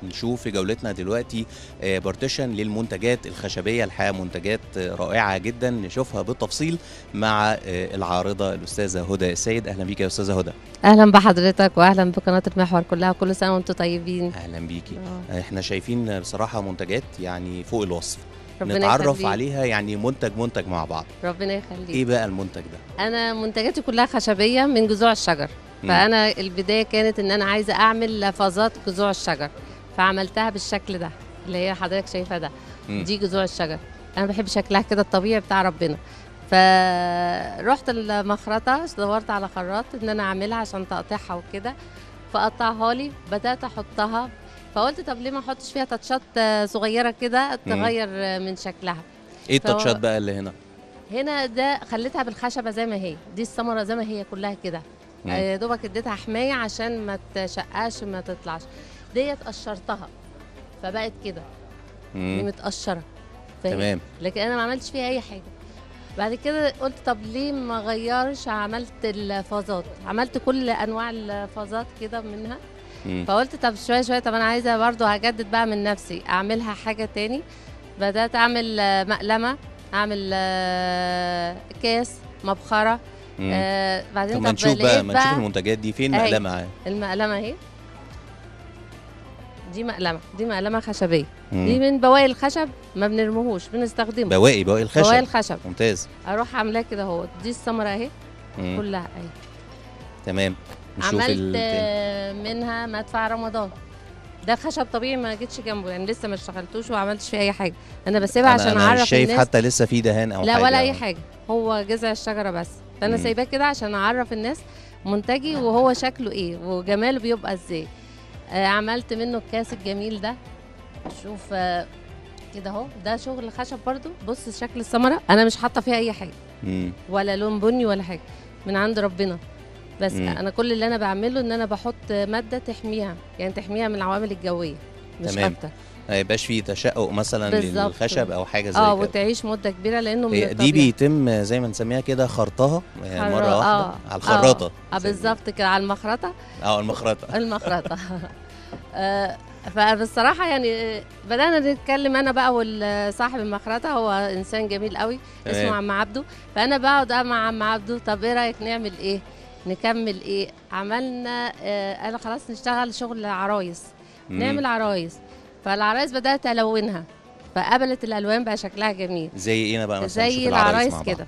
نشوف في جولتنا دلوقتي آه، بارتيشن للمنتجات الخشبيه الحقيقه منتجات آه، رائعه جدا نشوفها بالتفصيل مع آه، العارضه الاستاذه هدى السيد اهلا بيك يا استاذه هدى اهلا بحضرتك واهلا بقناه المحور كلها كل سنه وانتم طيبين اهلا بيكي آه، احنا شايفين بصراحه منتجات يعني فوق الوصف ربنا نتعرف يخليك. عليها يعني منتج منتج مع بعض ربنا يخليك ايه بقى المنتج ده انا منتجاتي كلها خشبيه من جذوع الشجر مم. فانا البدايه كانت ان انا عايزه اعمل لفظات جذوع الشجر فعملتها بالشكل ده اللي هي حضرتك شايفه ده مم. دي جذوع الشجر انا بحب شكلها كده الطبيعي بتاع ربنا فرحت المخرطه دورت على خراط ان انا اعملها عشان تقطيعها وكده فقطعها لي بدات احطها فقلت طب ليه ما احطش فيها تاتشات آه، صغيره كده مم. تغير آه، من شكلها ايه فهو- التاتشات بقى اللي هنا هنا ده خليتها بالخشبه زي ما هي دي الثمره زي ما هي كلها كده مم. آه، يا دوبك اديتها حمايه عشان ما تشقاش ما تطلعش ديت قشرتها فبقت كده دي مم. متقشره فهي- تمام لكن انا ما عملتش فيها اي حاجه بعد كده قلت طب ليه ما غيرش عملت الفازات عملت كل انواع الفازات كده منها مم. فقلت طب شويه شويه طب انا عايزه برضو هجدد بقى من نفسي اعملها حاجه تاني بدات اعمل آه، مقلمه اعمل آه، كاس مبخره مم. آه بعدين طب ما طب نشوف بقى لقيت ما نشوف المنتجات دي فين أهي. مقلمه معايا المقلمه اهي دي مقلمه دي مقلمه خشبيه مم. دي من بواقي الخشب ما بنرموهوش بنستخدمه بواقي بواقي الخشب بواقي الخشب ممتاز اروح عاملاه كده اهو دي الثمره اهي مم. كلها اهي تمام نشوف عملت التاني. آه، منها مدفع رمضان ده خشب طبيعي ما جيتش جنبه يعني لسه ما اشتغلتوش وما عملتش فيه اي حاجه انا بسيبها أنا- عشان أنا اعرف مش شايف الناس حتى لسه في دهان او لا حاجه ولا اي حاجه هو جذع الشجره بس فانا مم. سايباه كده عشان اعرف الناس منتجي وهو شكله ايه وجماله بيبقى ازاي آه عملت منه الكاس الجميل ده شوف آه كده اهو ده شغل خشب برضو بص شكل الثمره انا مش حاطه فيها اي حاجه مم. ولا لون بني ولا حاجه من عند ربنا بس مم. انا كل اللي انا بعمله ان انا بحط ماده تحميها يعني تحميها من العوامل الجويه مش تمام. اكتر ما يبقاش فيه تشقق مثلا بالظبط. للخشب او حاجه زي اه كده وتعيش مده كبيره لانه من هي دي الطبيعة. بيتم زي ما نسميها كده خرطها يعني خرا- مره واحده آه، على الخراطه اه زي ما بالظبط كده على المخرطه اه المخرطه المخرطه آه، فبالصراحه يعني آه، بدانا نتكلم انا بقى وصاحب المخرطه هو انسان جميل قوي تمام. اسمه عم عبده فانا بقعد أه مع عم عبده طب ايه رايك نعمل ايه نكمل ايه عملنا آه قال خلاص نشتغل شغل عرايس مم. نعمل عرايس فالعرايس بدات الونها فقبلت الالوان بقى شكلها جميل زي ايه بقى مثلا زي نشوف العرايس العرايس مع بعض. كده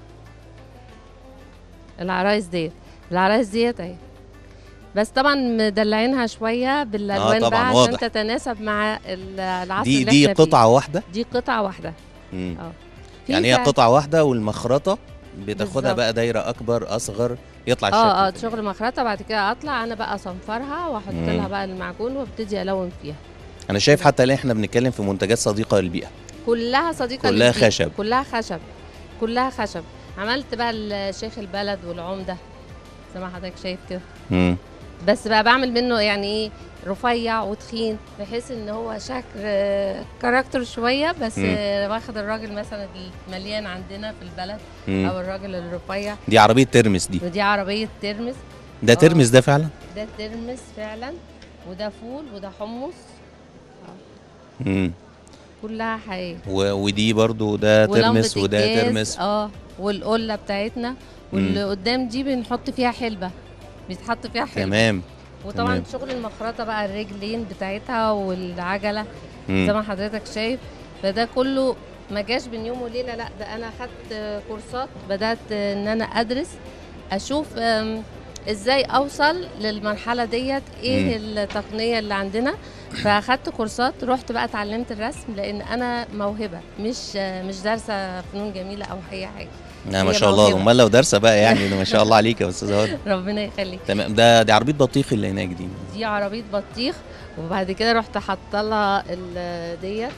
العرايس ديت العرايس ديت اهي بس طبعا مدلعينها شويه بالالوان طبعاً، بقى واضح. عشان تتناسب مع ال- العصر دي اللي دي احنا فيه. قطعه واحده دي قطعه واحده مم. اه في يعني هي فعلا- قطعه واحده والمخرطه بتاخدها بالظبط. بقى دايره اكبر اصغر يطلع الشكل اه اه ده. شغل مخرطه بعد كده اطلع انا بقى اصنفرها واحط مم. لها بقى المعجون وابتدي الون فيها انا شايف حتى ان احنا بنتكلم في منتجات صديقه للبيئه كلها صديقه كلها للبيئة. خشب. كلها خشب كلها خشب عملت بقى الشيخ البلد والعمده زي ما حضرتك شايف كده مم. بس بقى بعمل منه يعني ايه رفيع وتخين بحيث ان هو شكل آه، كاركتر شويه بس مم. آه، واخد الراجل مثلا المليان عندنا في البلد مم. او الراجل الرفيع دي عربيه ترمس دي ودي عربيه ترمس ده آه. ترمس ده فعلا ده ترمس فعلا وده فول وده حمص مم. كلها حقيقي و- ودي برضو ده ولمبة ترمس وده الجاز، ترمس اه والقله بتاعتنا واللي قدام دي بنحط فيها حلبه بيتحط فيها حلبه تمام وطبعا تمام. شغل المخرطه بقى الرجلين بتاعتها والعجله زي مم. ما حضرتك شايف فده كله ما جاش بين يوم وليله لا ده انا اخدت كورسات بدات ان انا ادرس اشوف أم، ازاي اوصل للمرحله ديت ايه التقنيه اللي عندنا فاخدت كورسات رحت بقى اتعلمت الرسم لان انا موهبه مش مش دارسه فنون جميله او اي حاجه لا ما هي شاء الله موهبة. امال لو دارسه بقى يعني ما شاء الله عليك يا استاذه هدى ربنا يخليك تمام ده دي عربيه بطيخ اللي هناك دي دي عربيه بطيخ وبعد كده رحت حاطه لها ال- ديت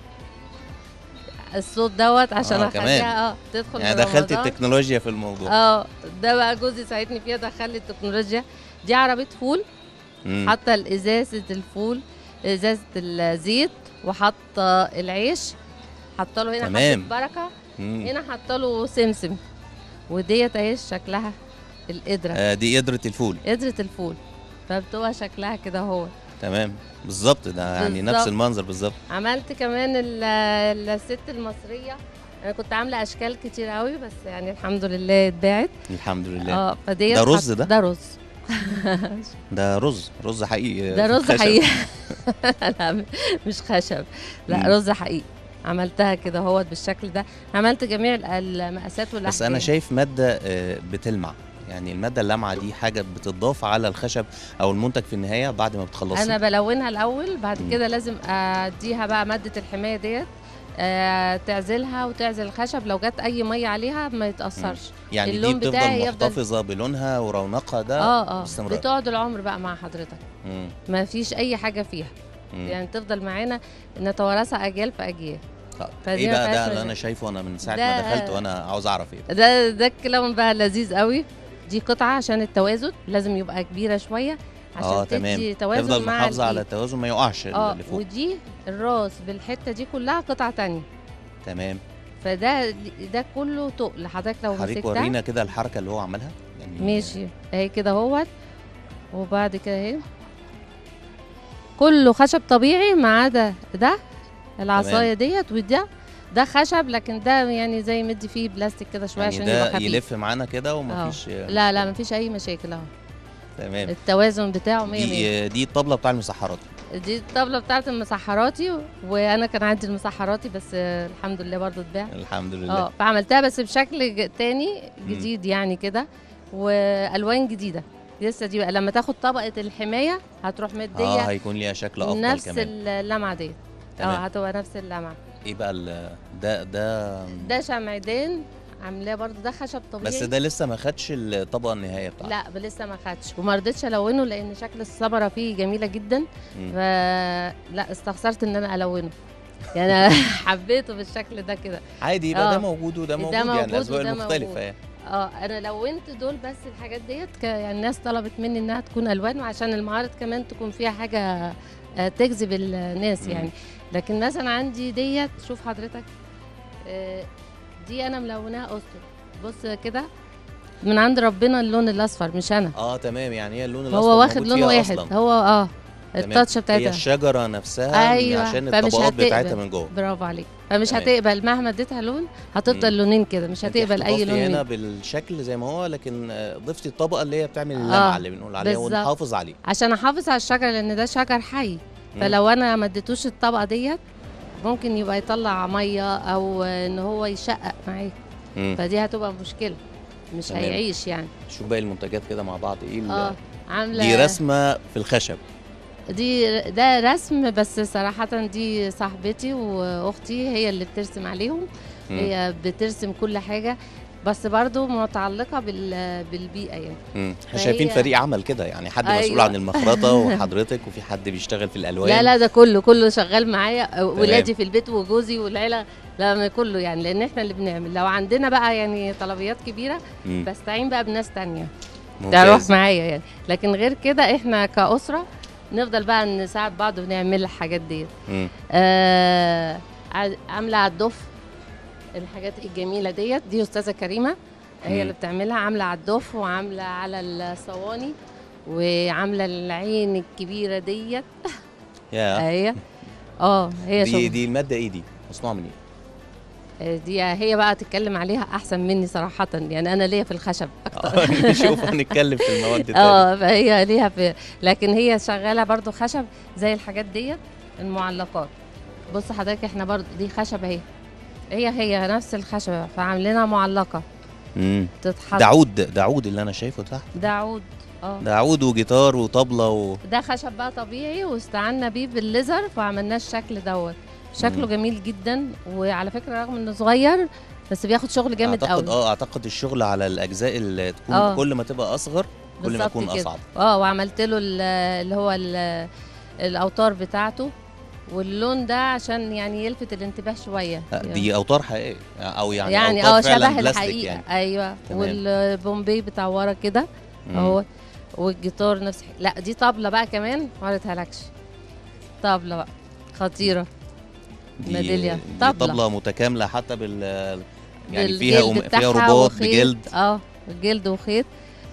الصوت دوت عشان آه، اخليها اه تدخل يعني في دخلت رمضان. التكنولوجيا في الموضوع اه ده بقى جوزي ساعدني فيها دخل لي التكنولوجيا دي عربيه فول مم. حاطه ازازه الفول ازازه الزيت وحاطه العيش حاطه له هنا تمام. حبه بركه مم. هنا حاطه له سمسم وديت اهي شكلها القدره آه دي قدره الفول قدره الفول فبتبقى شكلها كده هو تمام بالظبط ده يعني نفس بالظبط. المنظر بالظبط عملت كمان ال- الست المصريه انا كنت عامله اشكال كتير قوي بس يعني الحمد لله اتباعت الحمد لله اه فديت ده رز حط- ده؟ ده رز ده رز رز حقيقي ده في رز الخشب. حقيقي لا مش خشب لا مم. رز حقيقي عملتها كده هوت بالشكل ده عملت جميع ال- المقاسات والاحجام بس انا شايف ماده آه، بتلمع يعني الماده اللامعه دي حاجه بتضاف على الخشب او المنتج في النهايه بعد ما بتخلصي انا بلونها الاول بعد مم. كده لازم اديها بقى ماده الحمايه ديت آه، تعزلها وتعزل الخشب لو جت اي ميه عليها ما يتاثرش يعني دي اللون بتفضل بتاعي يفضل- محتفظه بلونها ورونقها ده اه اه باستمرار. بتقعد العمر بقى مع حضرتك مم. ما فيش اي حاجه فيها مم. يعني تفضل معانا نتوارثها اجيال في اجيال طب فدي ايه ما بقى فيهاش ده اللي مشاكل. انا شايفه انا من ساعه ده- ما دخلت وانا عاوز اعرف ايه ده ده الكلام بقى لذيذ قوي دي قطعه عشان التوازن لازم يبقى كبيره شويه عشان اه تدي تمام توازن تفضل مع محافظه على الإيد. التوازن ما يقعش اه اللي فوق ودي الراس بالحته دي كلها قطعه تانية تمام فده ده كله تقل حضرتك لو حضرتك مسكتها ورينا كده الحركه اللي هو عملها يعني ماشي اهي كده اهوت وبعد كده اهي كله خشب طبيعي ما عدا ده العصايه ديت وده ده خشب لكن ده يعني زي مدي فيه بلاستيك كده شويه يعني عشان يبقى ده خفيف يلف معانا كده آه. ومفيش لا لا مفيش اي مشاكل اهو تمام التوازن بتاعه 100 100 دي دي الطبله بتاع المسحرات دي الطبله بتاعت المسحراتي وانا كان عندي المسحراتي بس آه، الحمد لله برضو اتباع الحمد لله اه فعملتها بس بشكل ج- تاني مم. جديد يعني كده والوان جديده لسه دي بقى لما تاخد طبقه الحمايه هتروح اه مديه هيكون ليها شكل افضل نفس كمان اللمعه ديت اه تمام. هتبقى نفس اللمعه ايه بقى ال- ده ده ده شمعدان عاملاه برضو ده خشب طبيعي بس ده لسه ما خدش الطبقه النهائيه بتاعته لا ب- لسه ما خدش وما رضيتش الونه لان شكل الثمره فيه جميله جدا مم. فلا استخسرت ان انا الونه يعني أنا حبيته بالشكل ده كده عادي يبقى ده آه. موجود وده ده موجود يعني موجود الاذواق وده المختلفه موجود. يعني اه انا لونت دول بس الحاجات ديت ك- يعني الناس طلبت مني انها تكون الوان وعشان المعارض كمان تكون فيها حاجه آه، تجذب الناس مم. يعني لكن مثلا عندي ديت شوف حضرتك آه، دي انا ملوناها اسطر بص كده من عند ربنا اللون الاصفر مش انا اه تمام يعني هي اللون الاصفر هو واخد موجود لون فيها واحد أصلاً. هو اه تمام. التاتش هي بتاعتها الشجره نفسها أيوة، عشان فمش الطبقات هتقبل. بتاعتها من جوه برافو عليك فمش تمام. هتقبل مهما اديتها لون هتفضل مم. لونين كده مش أنت هتقبل اي احتفظتي لون هنا منه. بالشكل زي ما هو لكن آه، ضفتي الطبقه اللي هي بتعمل اللمعه آه، اللي بنقول عليها بالظبط. ونحافظ عليه عشان احافظ على الشجر لان ده شجر حي مم. فلو انا ما اديتوش الطبقه ديت ممكن يبقى يطلع ميه او ان هو يشقق معاك مم. فدي هتبقى مشكله مش تمام. هيعيش يعني شوف باقي المنتجات كده مع بعض ايه ال- اه عامله دي رسمه في الخشب دي ده رسم بس صراحه دي صاحبتي واختي هي اللي بترسم عليهم مم. هي بترسم كل حاجه بس برضو متعلقه بال... بالبيئه يعني مم. احنا فهي- شايفين فريق عمل كده يعني حد مسؤول أيوة. عن المخرطه وحضرتك وفي حد بيشتغل في الالوان لا لا ده كله كله شغال معايا ولادي في البيت وجوزي والعيله لا ما كله يعني لان احنا اللي بنعمل لو عندنا بقى يعني طلبيات كبيره مم. بستعين بقى بناس تانية ممتاز. تروح معايا يعني لكن غير كده احنا كأسرة نفضل بقى نساعد بعض ونعمل الحاجات دي مم. آه ع- عامله على الضف الحاجات الجميله ديت دي استاذه كريمه هي مم. اللي بتعملها عامله على الضف وعامله على الصواني وعامله العين الكبيره ديت يا اهي اه هي دي شغل دي الماده ايه دي مصنوعه من ايه دي هي بقى تتكلم عليها احسن مني صراحه يعني انا ليا في الخشب اكتر آه، نشوف هنتكلم في المواد التانية اه فهي ليها في لكن هي شغاله برضو خشب زي الحاجات ديت المعلقات بص حضرتك احنا برضو دي خشب اهي هي هي نفس الخشبه فعاملينها معلقه مم. تتحط ده عود ده عود اللي انا شايفه تحت ده عود اه ده عود وجيتار وطبله و... ده خشب بقى طبيعي واستعنا بيه بالليزر فعملناه الشكل دوت شكله مم. جميل جدا وعلى فكره رغم انه صغير بس بياخد شغل جامد اعتقد قوي اه اعتقد الشغل على الاجزاء اللي تكون آه. كل ما تبقى اصغر كل ما بالظبط يكون كده. اصعب اه وعملت له ال- اللي هو ال- الاوتار بتاعته واللون ده عشان يعني يلفت الانتباه شويه آه، دي اوتار حقيقيه او يعني, يعني أوتار اه فعلاً شبه بلاستيك الحقيقه يعني. ايوه تمام. والبومبي بتاع ورا كده مم. اهو والجيتار نفس الحاجة. لا دي طبله بقى كمان ما وريتهالكش طبله بقى خطيره دي ميدالية. دي طبلة. طبله متكامله حتى بال يعني فيها بالجلد أم... فيها بتاعها رباط وخيط. بجلد اه جلد وخيط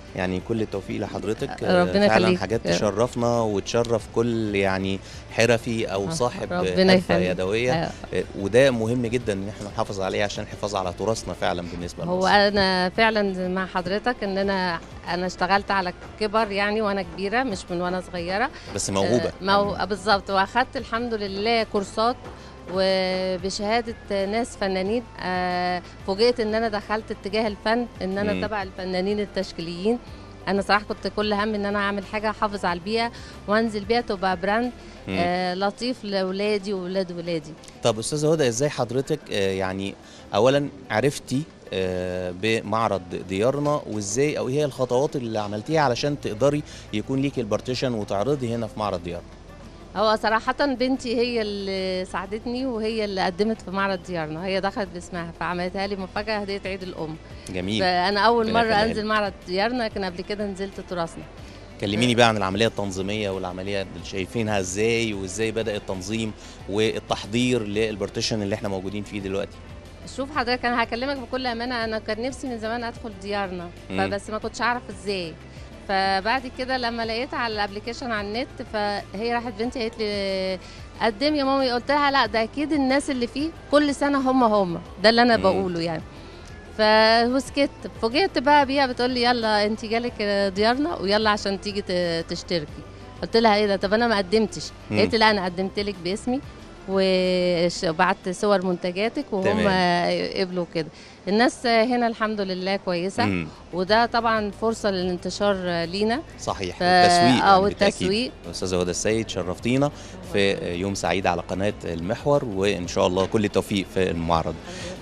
يعني كل التوفيق لحضرتك ربنا فعلا يخليك. حاجات تشرفنا وتشرف كل يعني حرفي او آه، صاحب ربنا حرفه يخليك. يدويه آه. وده مهم جدا ان احنا نحافظ عليه عشان الحفاظ على تراثنا فعلا بالنسبه هو لمصر انا فعلا مع حضرتك ان انا انا اشتغلت على كبر يعني وانا كبيره مش من وانا صغيره بس موهوبه آه، مو... بالظبط واخدت الحمد لله كورسات وبشهاده ناس فنانين آه، فوجئت ان انا دخلت اتجاه الفن ان مم. انا تبع الفنانين التشكيليين انا صراحه كنت كل هم ان انا اعمل حاجه احافظ على البيئه وانزل بيها تبقى براند مم. آه لطيف لاولادي واولاد ولادي طب استاذه هدى ازاي حضرتك آه، يعني اولا عرفتي آه، بمعرض ديارنا وازاي او ايه هي الخطوات اللي عملتيها علشان تقدري يكون ليكي البارتيشن وتعرضي هنا في معرض ديارنا هو صراحة بنتي هي اللي ساعدتني وهي اللي قدمت في معرض ديارنا هي دخلت باسمها فعملتها لي مفاجأة هدية عيد الأم جميل فأنا أول ربنا مرة يخليها أنزل لك. معرض ديارنا لكن قبل كده نزلت تراثنا كلميني بقى عن العمليه التنظيميه والعمليه اللي شايفينها ازاي وازاي بدا التنظيم والتحضير للبارتيشن اللي احنا موجودين فيه دلوقتي شوف حضرتك أنا هكلمك بكل أمانة أنا كان نفسي من زمان أدخل ديارنا مم. فبس ما كنتش أعرف إزاي فبعد كده لما لقيت على الابلكيشن على النت فهي راحت بنتي قالت لي قدم يا مامي قلت لها لا ده اكيد الناس اللي فيه كل سنه هم هم ده اللي انا مم. بقوله يعني فوسكت فوجئت بقى بيها بتقول لي يلا انت جالك ديارنا ويلا عشان تيجي ت- تشتركي قلت لها ايه ده طب انا ما قدمتش مم. قالت لي لا انا قدمت لك باسمي وبعت صور منتجاتك وهم تمام. قبلوا كده الناس هنا الحمد لله كويسه مم. وده طبعا فرصه للانتشار لينا صحيح ف- والتسويق اه يعني بالتأكيد. والتسويق استاذه هدى السيد شرفتينا في يوم سعيد على قناه المحور وان شاء الله كل التوفيق في المعرض